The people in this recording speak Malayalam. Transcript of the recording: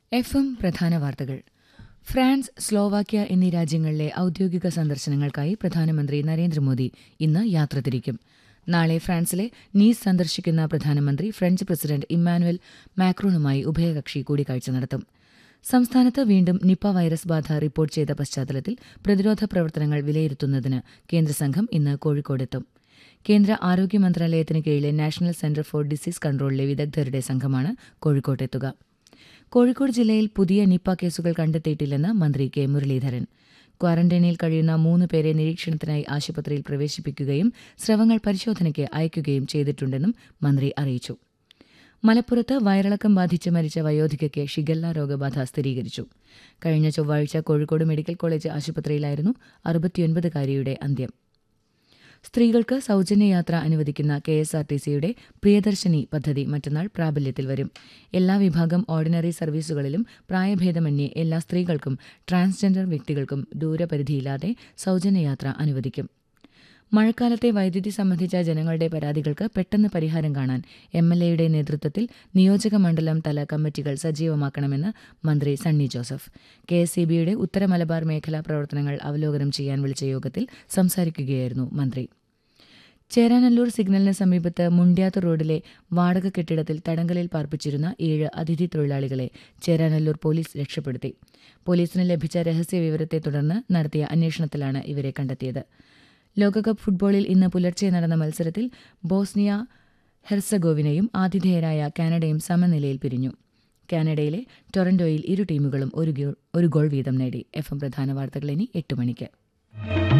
എഫ് എം പ്രധാന വാർത്തകൾ ഫ്രാൻസ് സ്ലോവാക്യ എന്നീ രാജ്യങ്ങളിലെ ഔദ്യോഗിക സന്ദർശനങ്ങൾക്കായി പ്രധാനമന്ത്രി നരേന്ദ്രമോദി ഇന്ന് യാത്ര തിരിക്കും നാളെ ഫ്രാൻസിലെ നീസ് സന്ദർശിക്കുന്ന പ്രധാനമന്ത്രി ഫ്രഞ്ച് പ്രസിഡന്റ് ഇമ്മാനുവൽ മാക്രോണുമായി ഉഭയകക്ഷി കൂടിക്കാഴ്ച നടത്തും സംസ്ഥാനത്ത് വീണ്ടും നിപ്പ വൈറസ് ബാധ റിപ്പോർട്ട് ചെയ്ത പശ്ചാത്തലത്തിൽ പ്രതിരോധ പ്രവർത്തനങ്ങൾ വിലയിരുത്തുന്നതിന് കേന്ദ്രസംഘം ഇന്ന് കോഴിക്കോടെത്തും കേന്ദ്ര ആരോഗ്യ മന്ത്രാലയത്തിന് കീഴിലെ നാഷണൽ സെന്റർ ഫോർ ഡിസീസ് കൺട്രോളിലെ വിദഗ്ധരുടെ സംഘമാണ് കോഴിക്കോട്ടെത്തുക കോഴിക്കോട് ജില്ലയിൽ പുതിയ നിപ്പ കേസുകൾ കണ്ടെത്തിയിട്ടില്ലെന്ന് മന്ത്രി കെ മുരളീധരൻ ക്വാറന്റൈനിൽ കഴിയുന്ന മൂന്ന് പേരെ നിരീക്ഷണത്തിനായി ആശുപത്രിയിൽ പ്രവേശിപ്പിക്കുകയും സ്രവങ്ങൾ പരിശോധനയ്ക്ക് അയക്കുകയും ചെയ്തിട്ടുണ്ടെന്നും മന്ത്രി അറിയിച്ചു മലപ്പുറത്ത് വയറിളക്കം ബാധിച്ച് മരിച്ച വയോധികയ്ക്ക് ഷിഗല്ല രോഗബാധ സ്ഥിരീകരിച്ചു കഴിഞ്ഞ ചൊവ്വാഴ്ച കോഴിക്കോട് മെഡിക്കൽ കോളേജ് ആശുപത്രിയിലായിരുന്നു അറുപത്തിയൊൻപതുകാരിയുടെ അന്ത്യം സ്ത്രീകൾക്ക് സൗജന്യയാത്ര അനുവദിക്കുന്ന കെ എസ് ആർ ടി സിയുടെ പ്രിയദർശിനി പദ്ധതി മറ്റന്നാൾ പ്രാബല്യത്തിൽ വരും എല്ലാ വിഭാഗം ഓർഡിനറി സർവീസുകളിലും പ്രായഭേദമന്യേ എല്ലാ സ്ത്രീകൾക്കും ട്രാൻസ്ജെൻഡർ വ്യക്തികൾക്കും ദൂരപരിധിയില്ലാതെ സൗജന്യയാത്ര അനുവദിക്കും മഴക്കാലത്തെ വൈദ്യുതി സംബന്ധിച്ച ജനങ്ങളുടെ പരാതികൾക്ക് പെട്ടെന്ന് പരിഹാരം കാണാൻ എം എൽ എയുടെ നേതൃത്വത്തിൽ നിയോജക മണ്ഡലം തല കമ്മിറ്റികൾ സജീവമാക്കണമെന്ന് മന്ത്രി സണ്ണി ജോസഫ് കെ എസ് ബിയുടെ ഉത്തര മലബാർ മേഖലാ പ്രവർത്തനങ്ങൾ അവലോകനം ചെയ്യാൻ വിളിച്ച യോഗത്തിൽ സംസാരിക്കുകയായിരുന്നു മന്ത്രി ചേരാനല്ലൂർ സിഗ്നലിന് സമീപത്ത് മുണ്ട്യാത്ത് റോഡിലെ വാടക കെട്ടിടത്തിൽ തടങ്കലിൽ പാർപ്പിച്ചിരുന്ന ഏഴ് അതിഥി തൊഴിലാളികളെ ചേരാനല്ലൂർ പോലീസ് രക്ഷപ്പെടുത്തി പോലീസിന് ലഭിച്ച രഹസ്യ വിവരത്തെ തുടർന്ന് നടത്തിയ അന്വേഷണത്തിലാണ് ഇവരെ കണ്ടെത്തിയത് ലോകകപ്പ് ഫുട്ബോളിൽ ഇന്ന് പുലർച്ചെ നടന്ന മത്സരത്തിൽ ബോസ്നിയ ഹെർസഗോവിനയും ആതിഥേയരായ കാനഡയും സമനിലയിൽ പിരിഞ്ഞു കാനഡയിലെ ടൊറന്റോയിൽ ഇരു ടീമുകളും ഒരു ഗോൾ വീതം നേടി എഫ് എം പ്രധാന വാർത്തകൾ ഇനി എട്ട് മണിക്ക്